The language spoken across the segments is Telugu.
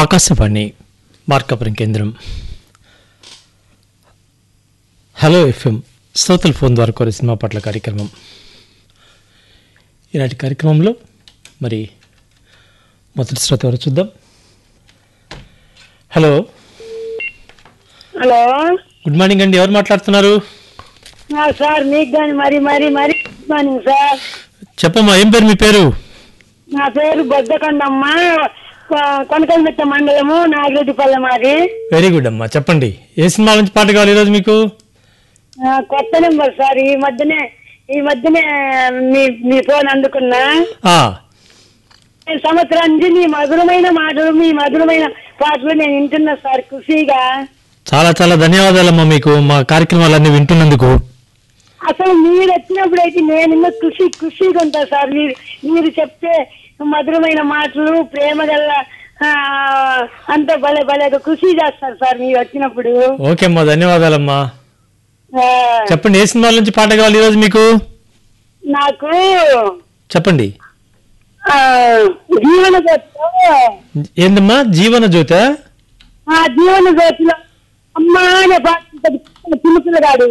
ఆకాశవాణి మార్కాపురం కేంద్రం హలో ఎఫ్ఎం శ్రోతల ఫోన్ ద్వారా కోరే సినిమా పట్ల కార్యక్రమం ఈనాటి కార్యక్రమంలో మరి మొదటి శ్రోత ఎవరు చూద్దాం హలో హలో గుడ్ మార్నింగ్ అండి ఎవరు మాట్లాడుతున్నారు ఆ, సార్ మీకు కానీ మరి మరి మరి గుడ్ మార్నింగ్ సార్ చెప్పమ్మా ఏం పేరు మీ పేరు నా పేరు బొద్దకొండమ్మ కొనకల్మెట్ట మండలము నాగిరెడ్డిపల్లె మాది వెరీ గుడ్ అమ్మా చెప్పండి ఏ సినిమా నుంచి పాట కావాలి ఈరోజు మీకు ఆ, కొత్త నెంబర్ సార్ ఈ మధ్యనే ఈ మధ్యనే మీ మీ ఫోన్ అందుకున్నా ఆ, నేను సంవత్సరం నుంచి మీ మధురమైన మాటలు మీ మధురమైన పాటలు నేను వింటున్నా సార్ ఖుషిగా చాలా చాలా ధన్యవాదాలమ్మా మీకు మా కార్యక్రమాలన్నీ వింటున్నందుకు అసలు మీరు వచ్చినప్పుడు అయితే నేను ఇంకా ఖుషి ఖుషిగా ఉంటా సార్ మీరు మీరు చెప్తే మధురమైన మాటలు ప్రేమ గల ఆ, అంత భలే భలేగా ఖుషి చేస్తారు సార్ మీరు వచ్చినప్పుడు ఓకే అమ్మా ధన్యవాదాలమ్మా ఆ, చెప్పండి ఏ సినిమాల నుంచి పాట కావాలి ఈరోజు మీకు నాకు చెప్పండి ఆ, జీవన జ్యోతిలో ఏందమ్మా జీవన జ్యోత ఆ జీవన జ్యోతిలో అమ్మ అనే పాట ఉంటుంది పిలుపులగాడు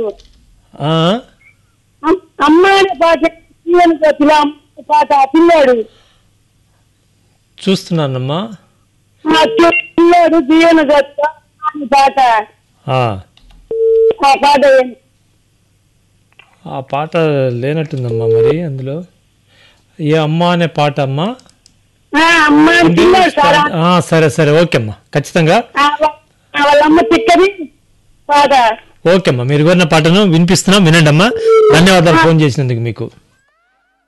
అమ్మ అనే పాట జీవన జ్యోతిలో అమ్మ అనే పాట ఆ పిల్లాడు చూస్తున్నానమ్మా ఆ పిల్లాడు జీవన జ్యోతిలో అమ్మ అనే పాట ఆ, ఆ పాట ఏంటి? ఆ పాట లేనట్టుందమ్మా మరి అందులో ఏ అమ్మ అనే పాట అమ్మా ఆ, అమ్మ అని పిల్లాడు సార్ ఆ, సరే సరే ఓకే అమ్మా ఖచ్చితంగా ఆ, వా- ఆ, వాళ్ళ అమ్మ తిక్కది పాట ఓకే అమ్మా మీరు కోరిన పాటను వినిపిస్తున్నాం వినండి అమ్మా ధన్యవాదాలు ఫోన్ చేసినందుకు మీకు